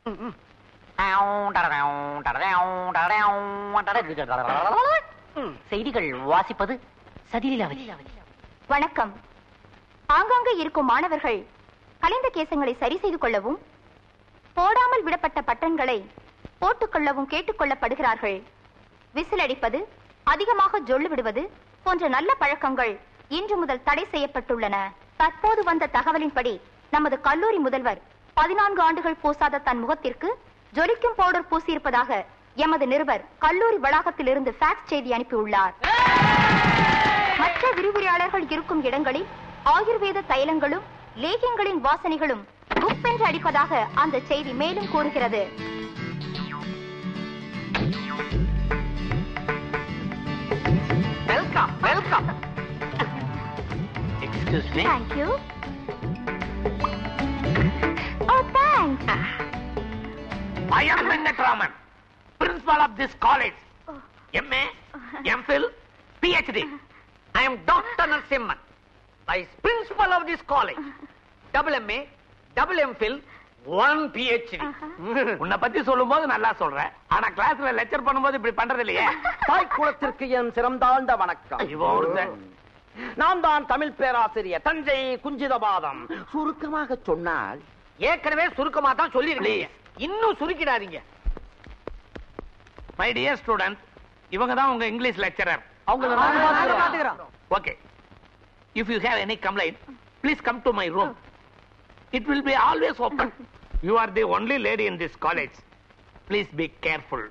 செய்திகள் வாசிப்பது சதிலீலாவதி வணக்கம் ஆங்காங்கே இருக்கும் மாணவர்கள் கலைந்த கேசங்களை சரி செய்து கொள்ளவும் போடாமல் விடப்பட்ட பட்டன்களை போட்டுக்கொள்ளவும் கேட்டுக்கொள்ளப்படுகிறார்கள் விசில் அடிப்பது அதிகமாக ஜொல்லு விடுவது போன்ற நல்ல பழக்கங்கள் இன்று முதல் தடை செய்யப்பட்டுள்ளன தற்போது வந்த தகவலின்படி நமது கல்லூரி முதல்வர் பதினான்கு ஆண்டுகள் பூசாத தன் முகத்திற்கு ஜொலிக்கும் பவுடர் பூசியிருப்பதாக எமது நிருபர் கல்லூரி வளாகத்திலிருந்து ஃபேக்ஸ் செய்தி அனுப்பியுள்ளார் மற்ற விரிவுரையாளர்கள் இருக்கும் இடங்களில் ஆயுர்வேத தைலங்களும் லேகியங்களின் வாசனைகளும் குப்பென்று அடிப்பதாக அந்த செய்தி மேலும் கூறுகிறது welcome welcome excuse me thank you oh thanks I am Venkataraman, principal of this college. MA, MPhil, PhD. I am Dr. Narasimhan, vice principal of this college. Double MA, double MPhil, one PhD. உன்னை பத்தி சொல்லும்போது நல்லா சொல்றேன் ஆனா கிளாஸ்ல lecture பண்ணும்போது இப்படி பண்றது இல்லையே தாய் குலத்திற்கு என் சிறந்தாண்ட வணக்கம் இவன் ஒருத்தன். நான் தான் தமிழ் பேராசிரியர் தஞ்சை குஞ்சிதபாதம் சுருக்கமாக சொன்னால் ஏற்கனவே சுருக்கமா தான் சொல்லிருக்கீங்க இன்னும் சுருக்கிடாதீங்க மை டியர் ஸ்டூடெண்ட் இவங்க தான் உங்க இங்கிலீஷ் லெக்சரர் அவங்கள நாங்க பாத்துக்கிறோம். Okay if you have any complaint please come to my room it will be always open you are the only lady in this college please be careful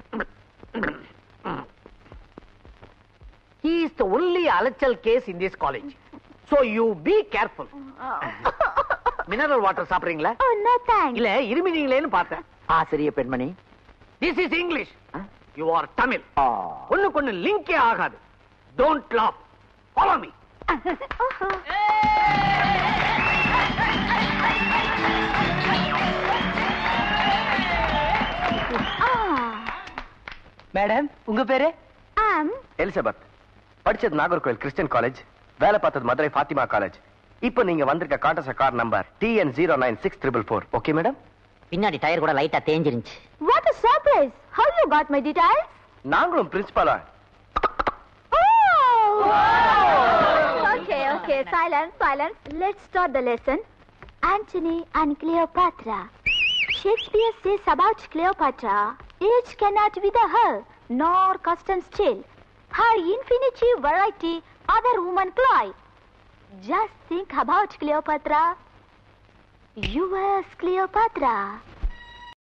He is the only அலைச்சல் case in this college. So you be careful. Mineral water சாப்பிடுறீங்களா oh no thanks இல்ல இருமினீங்களேன்னு பார்த்தேன் ஆசிரிய பெண்மணி this is English you are Tamil ஆ. ஒண்ணுக்கு ஒண்ணு லிங்கே ஆகாது don't laugh follow me madam உங்க பேரு ஆம் எலிசபெத் படிச்சது நாகர்கோவில் கிறிஸ்டியன் காலேஜ் வேலை பார்த்தது மதுரை ஃபாத்திமா காலேஜ் இப்போ நீங்க வந்திருக்க காட்டச car number TN zero nine six triple four okay madam பின்னாடி டயர் கூட லைட்டா தேஞ்சிருந்துச்சு What a surprise! How you got my details? நாங்களும் பிரின்சிபாலா Oh! Okay, okay, silence, silence. Let's start the lesson. Antony and Cleopatra. Shakespeare says about Cleopatra, age cannot wither her, nor custom still. Her infinity variety other women cry. Just think about Cleopatra. Yours, Cleopatra.